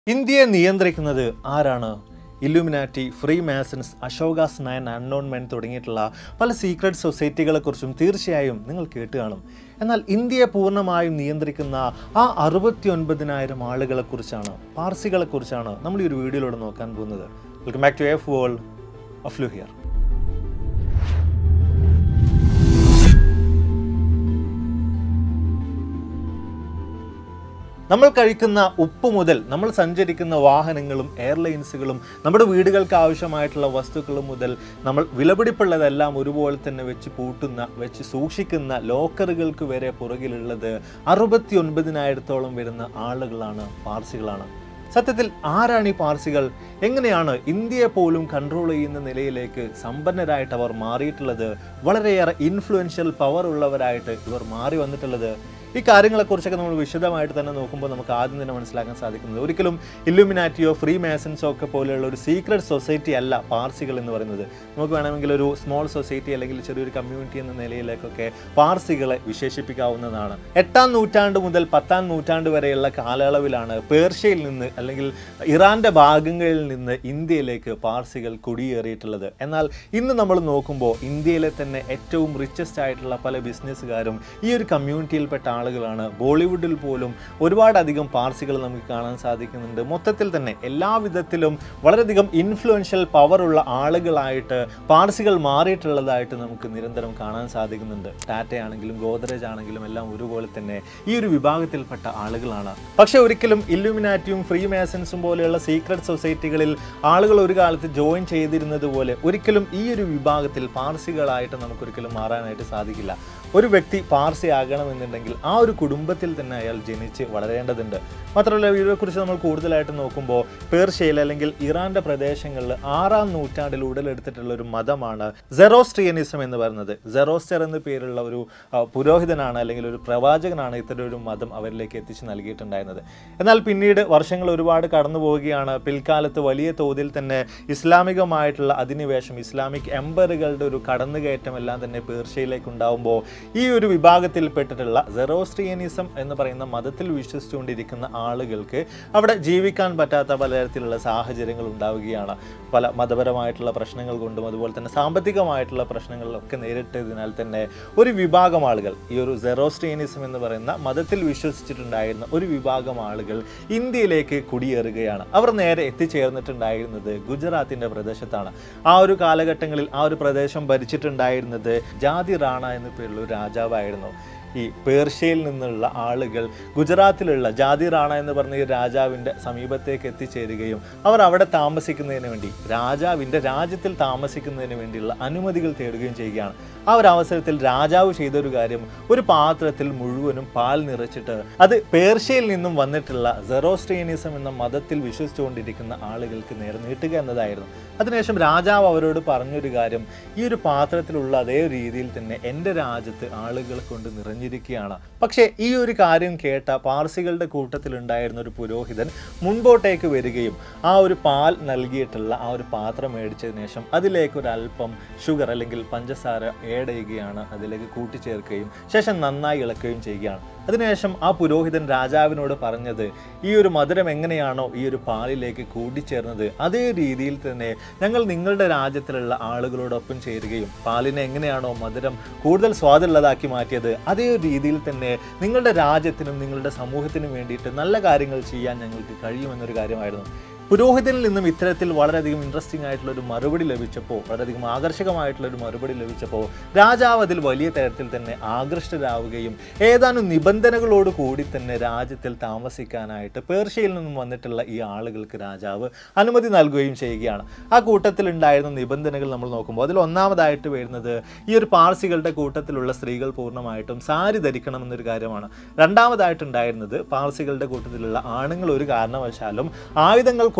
ഇന്ത്യയെ നിയന്ത്രിക്കുന്നത് ആരാണ് illuminati free masons Ashoka's nine unknown men തുടങ്ങിയിട്ടുള്ള പല സീക്രട്ട് സൊസൈറ്റികളെക്കുറിച്ചും തീർച്ചയായും നിങ്ങൾ കേട്ട് കാണും എന്നാൽ ഇന്ത്യയെ പൂർണ്ണമായും നിയന്ത്രിക്കുന്ന ആ അറുപത്തി ഒൻപതിനായിരം ആളുകളെക്കുറിച്ചാണ് പാർസികളെക്കുറിച്ചാണ് നമ്മൾ ഈ ഒരു വീഡിയോയിലൂടെ നോക്കാൻ പോകുന്നത് welcome back to F world of ലു ഹിയർ നമ്മൾ കഴിക്കുന്ന ഉപ്പ് മുതൽ നമ്മൾ സഞ്ചരിക്കുന്ന വാഹനങ്ങളും എയർലൈൻസുകളും നമ്മുടെ വീടുകൾക്ക് ആവശ്യമായിട്ടുള്ള വസ്തുക്കളും മുതൽ നമ്മൾ വിലപിടിപ്പുള്ളതെല്ലാം ഒരുപോലെ തന്നെ വെച്ച് പൂട്ടുന്ന വെച്ച് സൂക്ഷിക്കുന്ന ലോക്കറുകൾക്ക് വരെ പുറകിലുള്ളത് അറുപത്തി ഒൻപതിനായിരത്തോളം വരുന്ന ആളുകളാണ് പാർസികളാണ് സത്യത്തിൽ ആരാണ് ഈ പാർസികൾ എങ്ങനെയാണ് ഇന്ത്യയെ പോലും കൺട്രോൾ ചെയ്യുന്ന നിലയിലേക്ക് സമ്പന്നരായിട്ട് അവർ മാറിയിട്ടുള്ളത് വളരെയേറെ ഇൻഫ്ലുവൻഷ്യൽ പവർ ഉള്ളവരായിട്ട് ഇവർ മാറി വന്നിട്ടുള്ളത് ഈ കാര്യങ്ങളെക്കുറിച്ചൊക്കെ നമ്മൾ വിശദമായിട്ട് തന്നെ നോക്കുമ്പോൾ നമുക്ക് ആദ്യം തന്നെ മനസ്സിലാക്കാൻ സാധിക്കുന്നത് ഒരിക്കലും ഇല്ലുമിനാറ്റിയോ ഫ്രീ മാസൻസോ ഒക്കെ പോലെയുള്ള ഒരു സീക്രട്ട് സൊസൈറ്റി അല്ല പാർസികൾ എന്ന് പറയുന്നത് നമുക്ക് വേണമെങ്കിൽ ഒരു സ്മോൾ സൊസൈറ്റി അല്ലെങ്കിൽ ചെറിയൊരു കമ്മ്യൂണിറ്റി എന്ന നിലയിലേക്കൊക്കെ പാർസികളെ വിശേഷിപ്പിക്കാവുന്നതാണ് എട്ടാം നൂറ്റാണ്ട് മുതൽ പത്താം നൂറ്റാണ്ട് വരെയുള്ള കാലയളവിലാണ് പേർഷ്യയിൽ നിന്ന് അല്ലെങ്കിൽ ഇറാന്റെ ഭാഗങ്ങളിൽ നിന്ന് ഇന്ത്യയിലേക്ക് പാർസികൾ കുടിയേറിയിട്ടുള്ളത് എന്നാൽ ഇന്ന് നമ്മൾ നോക്കുമ്പോൾ ഇന്ത്യയിലെ തന്നെ ഏറ്റവും റിച്ചസ്റ്റ് ആയിട്ടുള്ള പല ബിസിനസ്സുകാരും ഈ ഒരു കമ്മ്യൂണിറ്റിയിൽപ്പെട്ട ആളുകളാണ് ബോളിവുഡിൽ പോലും ഒരുപാടധികം പാർസികൾ നമുക്ക് കാണാൻ സാധിക്കുന്നുണ്ട് മൊത്തത്തിൽ തന്നെ എല്ലാ വിധത്തിലും വളരെയധികം ഇൻഫ്ലുവൻഷ്യൽ പവറുള്ള ആളുകളായിട്ട് പാർസികൾ മാറിയിട്ടുള്ളതായിട്ട് നമുക്ക് നിരന്തരം കാണാൻ സാധിക്കുന്നുണ്ട് ടാറ്റ ആണെങ്കിലും ഗോദ്രേജ് ആണെങ്കിലും എല്ലാം ഒരുപോലെ തന്നെ ഈ ഒരു വിഭാഗത്തിൽപ്പെട്ട ആളുകളാണ് പക്ഷെ ഒരിക്കലും ഇല്ലുമിനാറ്റിയും ഫ്രീ മേസൻസും പോലെയുള്ള സീക്രട്ട് സൊസൈറ്റികളിൽ ആളുകൾ ഒരു കാലത്ത് ജോയിൻ ചെയ്തിരുന്നത് പോലെ ഒരിക്കലും ഈ ഒരു വിഭാഗത്തിൽ പാർസികളായിട്ട് നമുക്കൊരിക്കലും മാറാനായിട്ട് സാധിക്കില്ല ഒരു വ്യക്തി പാർസി ആകണമെന്നുണ്ടെങ്കിൽ ആ ഒരു കുടുംബത്തിൽ തന്നെ അയാൾ ജനിച്ച് വളരേണ്ടതുണ്ട് മാത്രമല്ല ഇതിനെക്കുറിച്ച് നമ്മൾ കൂടുതലായിട്ട് നോക്കുമ്പോൾ പേർഷ്യയിൽ അല്ലെങ്കിൽ ഇറാന്റെ പ്രദേശങ്ങളിൽ ആറാം നൂറ്റാണ്ടിൽ ഉടലെടുത്തിട്ടുള്ള ഒരു മതമാണ് സെറോസ്ട്രിയനിസം എന്ന് പറയുന്നത് സെറോസ്റ്റർ എന്ന പേരുള്ള ഒരു ആ, പുരോഹിതനാണ് അല്ലെങ്കിൽ ഒരു പ്രവാചകനാണ് ഇത്തരം ഒരു മതം അവരിലേക്ക് എത്തിച്ച് നൽകിയിട്ടുണ്ടായിരുന്നത് എന്നാൽ പിന്നീട് വർഷങ്ങൾ ഒരുപാട് കടന്നു പോവുകയാണ് പിൽക്കാലത്ത് വലിയ തോതിൽ തന്നെ ഇസ്ലാമികമായിട്ടുള്ള അധിനിവേശം ഇസ്ലാമിക് എംബറുകളുടെ ഒരു കടന്നുകയറ്റം എല്ലാം തന്നെ പേർഷ്യയിലേക്ക് ഉണ്ടാവുമ്പോൾ ഈ ഒരു വിഭാഗത്തിൽപ്പെട്ടിട്ടുള്ള സെറോസ്ട്രിയനിസം എന്ന് പറയുന്ന മതത്തിൽ വിശ്വസിച്ചുകൊണ്ടിരിക്കുന്ന ആളുകൾക്ക് അവിടെ ജീവിക്കാൻ പറ്റാത്ത പലതരത്തിലുള്ള സാഹചര്യങ്ങൾ ഉണ്ടാവുകയാണ് പല മതപരമായിട്ടുള്ള പ്രശ്നങ്ങൾ കൊണ്ടും അതുപോലെ തന്നെ സാമ്പത്തികമായിട്ടുള്ള പ്രശ്നങ്ങളിലൊക്കെ നേരിട്ടതിനാൽ തന്നെ ഒരു വിഭാഗം ആളുകൾ ഈ ഒരു സെറോസ്ട്രിയനിസം എന്ന് പറയുന്ന മതത്തിൽ വിശ്വസിച്ചിട്ടുണ്ടായിരുന്ന ഒരു വിഭാഗം ആളുകൾ ഇന്ത്യയിലേക്ക് കുടിയേറുകയാണ് അവർ നേരെ എത്തിച്ചേർന്നിട്ടുണ്ടായിരുന്നത് ഗുജറാത്തിന്റെ പ്രദേശത്താണ് ആ ഒരു കാലഘട്ടങ്ങളിൽ ആ ഒരു പ്രദേശം ഭരിച്ചിട്ടുണ്ടായിരുന്നത് ജാതി റാണ എന്ന പേരുള്ള ഒരു രാജാവായിരുന്നു ഈ പേർഷ്യയിൽ നിന്നുള്ള ആളുകൾ ഗുജറാത്തിലുള്ള ജാതി റാണ എന്ന് പറഞ്ഞ ഈ രാജാവിൻ്റെ സമീപത്തേക്ക് എത്തിച്ചേരുകയും അവർ അവിടെ താമസിക്കുന്നതിന് വേണ്ടി രാജാവിൻ്റെ രാജ്യത്തിൽ താമസിക്കുന്നതിന് വേണ്ടിയുള്ള അനുമതികൾ തേടുകയും ചെയ്യുകയാണ് ആ ഒരു അവസരത്തിൽ രാജാവ് ചെയ്ത ഒരു കാര്യം ഒരു പാത്രത്തിൽ മുഴുവനും പാൽ നിറച്ചിട്ട് അത് പേർഷ്യയിൽ നിന്നും വന്നിട്ടുള്ള സെറോസ്ട്രിയനിസം എന്ന മതത്തിൽ വിശ്വസിച്ചുകൊണ്ടിരിക്കുന്ന ആളുകൾക്ക് നേരെ നീട്ടുക എന്നതായിരുന്നു അതിനുശേഷം രാജാവ് അവരോട് പറഞ്ഞൊരു കാര്യം ഈ ഒരു പാത്രത്തിലുള്ള അതേ രീതിയിൽ തന്നെ എൻ്റെ രാജ്യത്ത് ആളുകൾ കൊണ്ട് നിറഞ്ഞിരിക്കുകയാണ് പക്ഷേ ഈ ഒരു കാര്യം കേട്ട പാർസികളുടെ കൂട്ടത്തിൽ ഉണ്ടായിരുന്ന ഒരു പുരോഹിതൻ മുൻപോട്ടേക്ക് വരികയും ആ ഒരു പാൽ നൽകിയിട്ടുള്ള ആ ഒരു പാത്രം മേടിച്ചതിന് ശേഷം അതിലേക്ക് ഒരു അല്പം ഷുഗർ അല്ലെങ്കിൽ പഞ്ചസാര ഏഡ് ചെയ്യുകയാണ് അതിലേക്ക് കൂട്ടിച്ചേർക്കുകയും ശേഷം നന്നായി ഇളക്കുകയും ചെയ്യുകയാണ് അതിനുശേഷം ആ പുരോഹിതൻ രാജാവിനോട് പറഞ്ഞത് ഈ ഒരു മധുരം എങ്ങനെയാണോ ഈ ഒരു പാലിലേക്ക് കൂട്ടിച്ചേർന്നത് അതേ രീതിയിൽ തന്നെ ഞങ്ങൾ നിങ്ങളുടെ രാജ്യത്തിലുള്ള ആളുകളോടൊപ്പം ചേരുകയും പാലിനെ എങ്ങനെയാണോ മധുരം കൂടുതൽ സ്വാദുള്ളതാക്കി മാറ്റിയത് അതേ ഒരു രീതിയിൽ തന്നെ നിങ്ങളുടെ രാജ്യത്തിനും നിങ്ങളുടെ സമൂഹത്തിനും വേണ്ടിയിട്ട് നല്ല കാര്യങ്ങൾ ചെയ്യാൻ ഞങ്ങൾക്ക് കഴിയുമെന്നൊരു കാര്യമായിരുന്നു പുരോഹിതനിൽ നിന്നും ഇത്തരത്തിൽ വളരെയധികം ഇൻട്രസ്റ്റിംഗ് ആയിട്ടുള്ള ഒരു മറുപടി ലഭിച്ചപ്പോൾ വളരെയധികം ആകർഷകമായിട്ടുള്ള ഒരു മറുപടി ലഭിച്ചപ്പോൾ രാജാവ് അതിൽ വലിയ തരത്തിൽ തന്നെ ആകൃഷ്ടരാവുകയും ഏതാനും നിബന്ധനകളോട് കൂടി തന്നെ രാജ്യത്തിൽ താമസിക്കാനായിട്ട് പേർഷ്യയിൽ നിന്നും വന്നിട്ടുള്ള ഈ ആളുകൾക്ക് രാജാവ് അനുമതി നൽകുകയും ചെയ്യുകയാണ് ആ കൂട്ടത്തിൽ ഉണ്ടായിരുന്ന നിബന്ധനകൾ നമ്മൾ നോക്കുമ്പോൾ അതിൽ ഒന്നാമതായിട്ട് വരുന്നത് ഈ ഒരു പാർസികളുടെ കൂട്ടത്തിലുള്ള സ്ത്രീകൾ പൂർണ്ണമായിട്ടും സാരി ധരിക്കണം എന്നൊരു കാര്യമാണ് രണ്ടാമതായിട്ടുണ്ടായിരുന്നത് പാർസികളുടെ കൂട്ടത്തിലുള്ള ആണുങ്ങൾ ഒരു കാരണവശാലും ആയുധങ്ങൾ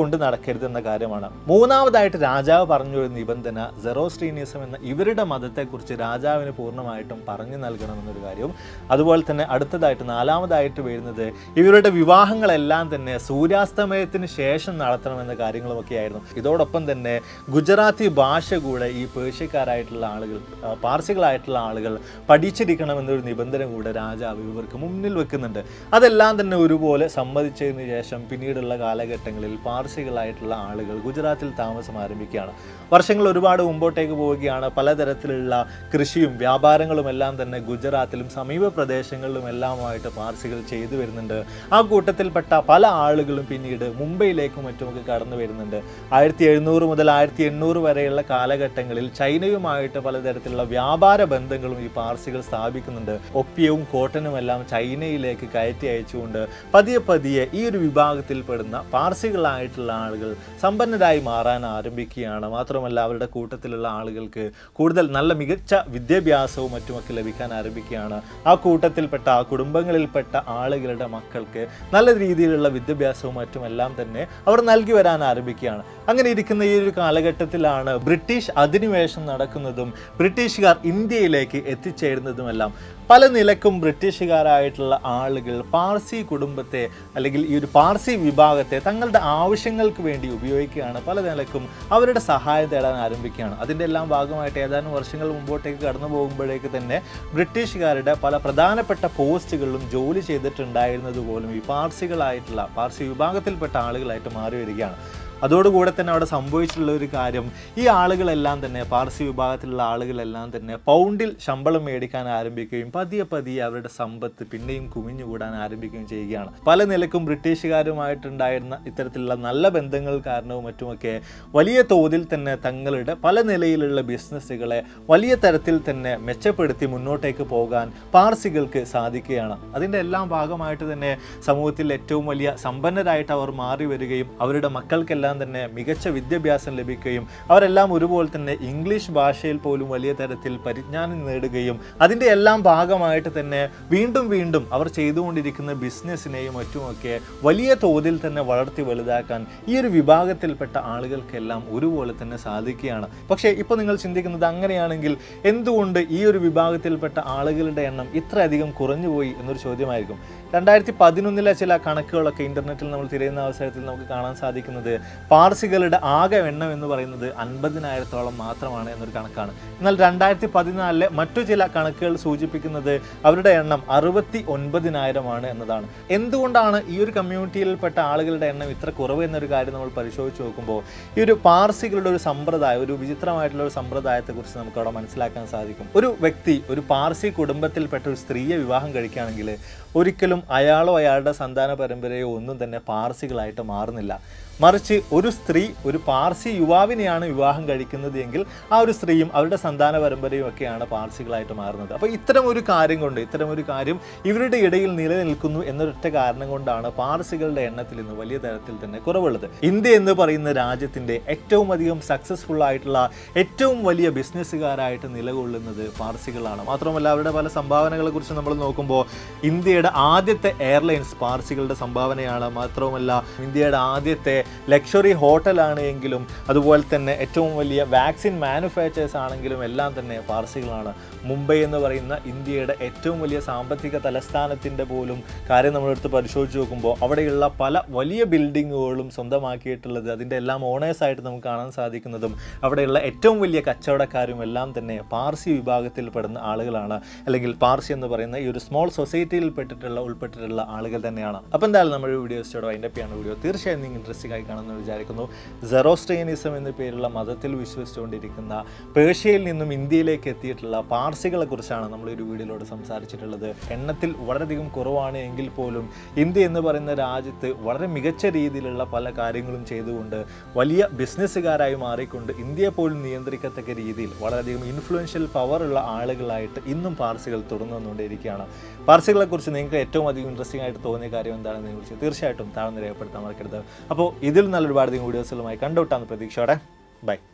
കൊണ്ട് നടക്കരുത് എന്ന കാര്യമാണ് മൂന്നാമതായിട്ട് രാജാവ് പറഞ്ഞ ഒരു നിബന്ധന സെറോസ്ട്രീനിസം എന്ന ഇവരുടെ മതത്തെക്കുറിച്ച് രാജാവിന് പൂർണ്ണമായിട്ടും പറഞ്ഞു നൽകണമെന്നൊരു കാര്യവും അതുപോലെ തന്നെ അടുത്തതായിട്ട് നാലാമതായിട്ട് വരുന്നത് ഇവരുടെ വിവാഹങ്ങളെല്ലാം തന്നെ സൂര്യാസ്തമയത്തിന് ശേഷം നടത്തണമെന്ന കാര്യങ്ങളുമൊക്കെ ആയിരുന്നു ഇതോടൊപ്പം തന്നെ ഗുജറാത്തി ഭാഷ കൂടെ ഈ പേർഷ്യക്കാരായിട്ടുള്ള ആളുകൾ ആ, പാർസികളായിട്ടുള്ള ആളുകൾ പഠിച്ചിരിക്കണമെന്നൊരു നിബന്ധന കൂടെ രാജാവ് ഇവർക്ക് മുന്നിൽ വെക്കുന്നുണ്ട് അതെല്ലാം തന്നെ ഒരുപോലെ സമ്മതിച്ചതിന് ശേഷം പിന്നീടുള്ള കാലഘട്ടങ്ങളിൽ പാർസികളായിട്ടുള്ള ആളുകൾ ഗുജറാത്തിൽ താമസം ആരംഭിക്കുകയാണ് വർഷങ്ങൾ ഒരുപാട് മുമ്പോട്ടേക്ക് പോവുകയാണ് പലതരത്തിലുള്ള കൃഷിയും വ്യാപാരങ്ങളും എല്ലാം തന്നെ ഗുജറാത്തിലും സമീപ പ്രദേശങ്ങളിലും എല്ലാമായിട്ട് പാർസികൾ ചെയ്തു വരുന്നുണ്ട് ആ കൂട്ടത്തിൽപ്പെട്ട പല ആളുകളും പിന്നീട് മുംബൈയിലേക്കും മറ്റുമൊക്കെ കടന്നു വരുന്നുണ്ട് ആയിരത്തി എഴുന്നൂറ് മുതൽ ആയിരത്തി എണ്ണൂറ് വരെയുള്ള കാലഘട്ടങ്ങളിൽ ചൈനയുമായിട്ട് പലതരത്തിലുള്ള വ്യാപാര ബന്ധങ്ങളും ഈ പാർസികൾ സ്ഥാപിക്കുന്നുണ്ട് ഒപ്പിയവും കോട്ടനും എല്ലാം ചൈനയിലേക്ക് കയറ്റി അയച്ചുകൊണ്ട് പതിയെ പതിയെ ഈ ഒരു വിഭാഗത്തിൽപ്പെടുന്ന പാർസികളായിട്ടുള്ള ആളുകൾ സമ്പന്നരായി മാറാൻ ആരംഭിക്കുകയാണ് മാത്രമല്ല അവരുടെ കൂട്ടത്തിലുള്ള ആളുകൾക്ക് കൂടുതൽ നല്ല മികച്ച വിദ്യാഭ്യാസവും മറ്റുമൊക്കെ ലഭിക്കാൻ ആരംഭിക്കുകയാണ് ആ കൂട്ടത്തിൽപ്പെട്ട ആ കുടുംബങ്ങളിൽപ്പെട്ട ആളുകളുടെ മക്കൾക്ക് നല്ല രീതിയിലുള്ള വിദ്യാഭ്യാസവും മറ്റുമെല്ലാം തന്നെ അവർ നൽകി വരാൻ ആരംഭിക്കുകയാണ് അങ്ങനെ ഇരിക്കുന്ന ഈ ഒരു കാലഘട്ടത്തിലാണ് ബ്രിട്ടീഷ് അധിനിവേശം നടക്കുന്നതും ബ്രിട്ടീഷുകാർ ഇന്ത്യയിലേക്ക് എത്തിച്ചേരുന്നതുമെല്ലാം പല നിലക്കും ബ്രിട്ടീഷുകാരായിട്ടുള്ള ആളുകൾ പാർസി കുടുംബത്തെ അല്ലെങ്കിൽ ഈ ഒരു പാർസി വിഭാഗത്തെ തങ്ങളുടെ ആവശ്യങ്ങൾക്ക് വേണ്ടി ഉപയോഗിക്കുകയാണ് പല നിലക്കും അവരുടെ സഹായം തേടാൻ ആരംഭിക്കുകയാണ് അതിൻ്റെ എല്ലാം ഭാഗമായിട്ട് ഏതാനും വർഷങ്ങൾ മുമ്പോട്ടേക്ക് കടന്നു പോകുമ്പോഴേക്ക് തന്നെ ബ്രിട്ടീഷുകാരുടെ പല പ്രധാനപ്പെട്ട പോസ്റ്റുകളിലും ജോലി ചെയ്തിട്ടുണ്ടായിരുന്നത് പോലും ഈ പാർസികളായിട്ടുള്ള പാർസി വിഭാഗത്തിൽപ്പെട്ട ആളുകളായിട്ട് മാറി വരികയാണ് അതോടുകൂടെ തന്നെ അവിടെ സംഭവിച്ചിട്ടുള്ള ഒരു കാര്യം ഈ ആളുകളെല്ലാം തന്നെ പാർസി വിഭാഗത്തിലുള്ള ആളുകളെല്ലാം തന്നെ പൗണ്ടിൽ ശമ്പളം മേടിക്കാൻ ആരംഭിക്കുകയും പതിയെ പതിയെ അവരുടെ സമ്പത്ത് പിന്നെയും കുമിഞ്ഞുകൂടാൻ ആരംഭിക്കുകയും ചെയ്യുകയാണ് പല നിലക്കും ബ്രിട്ടീഷുകാരുമായിട്ടുണ്ടായിരുന്ന ഇത്തരത്തിലുള്ള നല്ല ബന്ധങ്ങൾ കാരണവും മറ്റുമൊക്കെ വലിയ തോതിൽ തന്നെ തങ്ങളുടെ പല നിലയിലുള്ള ബിസിനസ്സുകളെ വലിയ തരത്തിൽ തന്നെ മെച്ചപ്പെടുത്തി മുന്നോട്ടേക്ക് പോകാൻ പാർസികൾക്ക് സാധിക്കുകയാണ് അതിൻ്റെ എല്ലാം ഭാഗമായിട്ട് തന്നെ സമൂഹത്തിൽ ഏറ്റവും വലിയ സമ്പന്നരായിട്ട് അവർ മാറി വരികയും അവരുടെ മക്കൾക്കെല്ലാം തന്നെ മികച്ച വിദ്യാഭ്യാസം ലഭിക്കുകയും അവരെല്ലാം ഒരുപോലെ തന്നെ ഇംഗ്ലീഷ് ഭാഷയിൽ പോലും വലിയ തരത്തിൽ പരിജ്ഞാനം നേടുകയും അതിൻ്റെ എല്ലാം ഭാഗമായിട്ട് തന്നെ വീണ്ടും വീണ്ടും അവർ ചെയ്തുകൊണ്ടിരിക്കുന്ന ബിസിനസ്സിനെയും മറ്റുമൊക്കെ വലിയ തോതിൽ തന്നെ വളർത്തി വലുതാക്കാൻ ഈ ഒരു വിഭാഗത്തിൽപ്പെട്ട ആളുകൾക്കെല്ലാം ഒരുപോലെ തന്നെ സാധിക്കുകയാണ് പക്ഷേ ഇപ്പോൾ നിങ്ങൾ ചിന്തിക്കുന്നത് അങ്ങനെയാണെങ്കിൽ എന്തുകൊണ്ട് ഈ ഒരു വിഭാഗത്തിൽപ്പെട്ട ആളുകളുടെ എണ്ണം ഇത്രയധികം കുറഞ്ഞുപോയി എന്നൊരു ചോദ്യമായിരിക്കും രണ്ടായിരത്തി പതിനൊന്നിലെ ചില കണക്കുകളൊക്കെ ഇന്റർനെറ്റിൽ നമ്മൾ തിരയുന്ന അവസരത്തിൽ നമുക്ക് കാണാൻ സാധിക്കുന്നത് പാർസികളുടെ ആകെ എണ്ണം എന്ന് പറയുന്നത് അൻപതിനായിരത്തോളം മാത്രമാണ് എന്നൊരു കണക്കാണ് എന്നാൽ രണ്ടായിരത്തി പതിനാലിലെ മറ്റു ചില കണക്കുകൾ സൂചിപ്പിക്കുന്നത് അവരുടെ എണ്ണം അറുപത്തി ഒൻപതിനായിരമാണ് എന്നതാണ് എന്തുകൊണ്ടാണ് ഈ ഒരു കമ്മ്യൂണിറ്റിയിൽപ്പെട്ട ആളുകളുടെ എണ്ണം ഇത്ര കുറവ് എന്നൊരു കാര്യം നമ്മൾ പരിശോധിച്ച് നോക്കുമ്പോൾ ഈ ഒരു പാർസികളുടെ ഒരു സമ്പ്രദായം ഒരു വിചിത്രമായിട്ടുള്ള ഒരു സമ്പ്രദായത്തെക്കുറിച്ച് നമുക്ക് അവിടെ മനസ്സിലാക്കാൻ സാധിക്കും ഒരു വ്യക്തി ഒരു പാർസി കുടുംബത്തിൽപ്പെട്ട ഒരു സ്ത്രീയെ വിവാഹം കഴിക്കുകയാണെങ്കിൽ ഒരിക്കലും അയാളോ അയാളുടെ സന്താന പരമ്പരയോ ഒന്നും തന്നെ പാർസികളായിട്ട് മാറുന്നില്ല മറിച്ച് ഒരു സ്ത്രീ ഒരു പാർസി യുവാവിനെയാണ് വിവാഹം കഴിക്കുന്നത് എങ്കിൽ ആ ഒരു സ്ത്രീയും അവരുടെ സന്താന പരമ്പരയും ഒക്കെയാണ് പാർസികളായിട്ട് മാറുന്നത് അപ്പോൾ ഇത്തരം ഒരു കാര്യം കൊണ്ട് ഇത്തരം ഒരു കാര്യം ഇവരുടെ ഇടയിൽ നിലനിൽക്കുന്നു എന്നൊരൊറ്റ കാരണം കൊണ്ടാണ് പാർസികളുടെ എണ്ണത്തിൽ ഇന്ന് വലിയ തരത്തിൽ തന്നെ കുറവുള്ളത് ഇന്ത്യ എന്ന് പറയുന്ന രാജ്യത്തിൻ്റെ ഏറ്റവും അധികം സക്സസ്ഫുൾ ആയിട്ടുള്ള ഏറ്റവും വലിയ ബിസിനസ്സുകാരായിട്ട് നിലകൊള്ളുന്നത് പാർസികളാണ് മാത്രമല്ല അവരുടെ പല സംഭാവനകളെ കുറിച്ച് നമ്മൾ നോക്കുമ്പോൾ ഇന്ത്യയുടെ ആദ്യത്തെ എയർലൈൻസ് പാർസികളുടെ സംഭാവനയാണ് മാത്രവുമല്ല ഇന്ത്യയുടെ ആദ്യത്തെ ലക്ഷറി ഹോട്ടലാണ് എങ്കിലും അതുപോലെ തന്നെ ഏറ്റവും വലിയ വാക്സിൻ മാനുഫാക്ചേഴ്സ് ആണെങ്കിലും എല്ലാം തന്നെ പാർസികളാണ് മുംബൈ എന്ന് പറയുന്ന ഇന്ത്യയുടെ ഏറ്റവും വലിയ സാമ്പത്തിക തലസ്ഥാനത്തിൻ്റെ പോലും കാര്യം നമ്മളെടുത്ത് പരിശോധിച്ച് നോക്കുമ്പോൾ അവിടെയുള്ള പല വലിയ ബിൽഡിങ്ങുകളും സ്വന്തമാക്കിയിട്ടുള്ളത് അതിൻ്റെ എല്ലാം ഓണേഴ്സായിട്ട് നമുക്ക് കാണാൻ സാധിക്കുന്നതും അവിടെയുള്ള ഏറ്റവും വലിയ കച്ചവടക്കാരും എല്ലാം തന്നെ പാർസി വിഭാഗത്തിൽപ്പെടുന്ന ആളുകളാണ് അല്ലെങ്കിൽ പാർസി എന്ന് പറയുന്ന ഈ ഒരു സ്മോൾ സൊസൈറ്റിയിൽ പെട്ടിട്ടുള്ള ഉൾപ്പെട്ടിട്ടുള്ള ആളുകൾ തന്നെയാണ് അപ്പോൾ എന്തായാലും നമ്മുടെ വീഡിയോസിനോട് അതിൻ്റെ ആണ് വീഡിയോ തീർച്ചയായും നിങ്ങൾ ഇൻട്രസ്റ്റിംഗ് ആയി കാണുമെന്ന് വിചാരിക്കുന്നു സെറോസ്ട്രിയനിസം എന്ന പേരുള്ള മതത്തിൽ വിശ്വസിച്ചുകൊണ്ടിരിക്കുന്ന പേർഷ്യയിൽ നിന്നും ഇന്ത്യയിലേക്ക് എത്തിയിട്ടുള്ള പാർസികളെ കുറിച്ചാണ് നമ്മൾ ഈ ഒരു വീഡിയോയിലൂടെ സംസാരിച്ചിട്ടുള്ളത് എണ്ണത്തിൽ വളരെയധികം കുറവാണ് എങ്കിൽ പോലും ഇന്ത്യ എന്ന് പറയുന്ന രാജ്യത്ത് വളരെ മികച്ച രീതിയിലുള്ള പല കാര്യങ്ങളും ചെയ്തുകൊണ്ട് വലിയ ബിസിനസ്സുകാരായി മാറിക്കൊണ്ട് ഇന്ത്യയെ പോലും നിയന്ത്രിക്കത്തക്ക രീതിയിൽ വളരെയധികം ഇൻഫ്ലുവൻഷ്യൽ പവർ ഉള്ള ആളുകളായിട്ട് ഇന്നും പാർസികൾ തുടർന്നു വന്നുകൊണ്ടിരിക്കുകയാണ് പാർസികളെ കുറിച്ച് നിങ്ങൾക്ക് ഏറ്റവും അധികം ഇൻട്രസ്റ്റിംഗ് ആയിട്ട് തോന്നിയ കാര്യം എന്താണെന്ന് കുറിച്ച് തീർച്ചയായിട്ടും താഴ്ന്ന് രേഖപ്പെടുത്താൻ മറക്കരുത് അപ്പോൾ ഇതിൽ നല്ല ഒരുപാട് വീഡിയോസുകളുമായി കണ്ടുവിട്ടാന്ന് പ്രതീക്ഷയോടെ ബൈ